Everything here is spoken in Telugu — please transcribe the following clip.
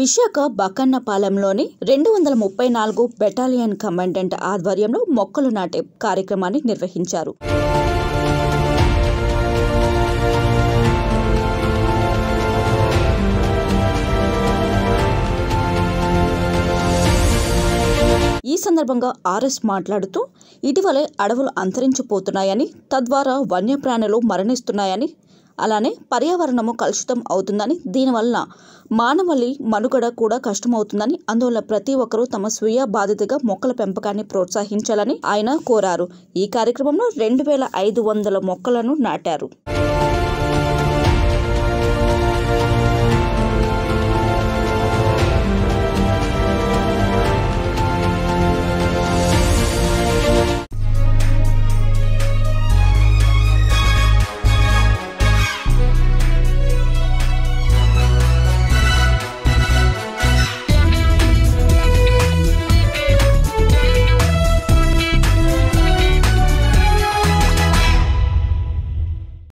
విశాఖ బకన్నపాలెంలోని రెండు వందల ముప్పై నాలుగు బెటాలియన్ కమాండెంట్ ఆధ్వర్యంలో మొక్కలు నాటే కార్యక్రమాన్ని నిర్వహించారు ఈ సందర్భంగా ఆర్ఎస్ మాట్లాడుతూ ఇటీవలే అడవులు అంతరించిపోతున్నాయని తద్వారా వన్యప్రాణులు మరణిస్తున్నాయని అలానే పర్యావరణము కలుషితం అవుతుందని దీనివల్ల మానవలి మనుగడ కూడా కష్టమవుతుందని అందువల్ల ప్రతి ఒక్కరూ తమ స్వీయ బాధ్యతగా మొక్కల పెంపకాన్ని ప్రోత్సహించాలని ఆయన కోరారు ఈ కార్యక్రమంలో రెండు వేల ఐదు వందల మొక్కలను నాటారు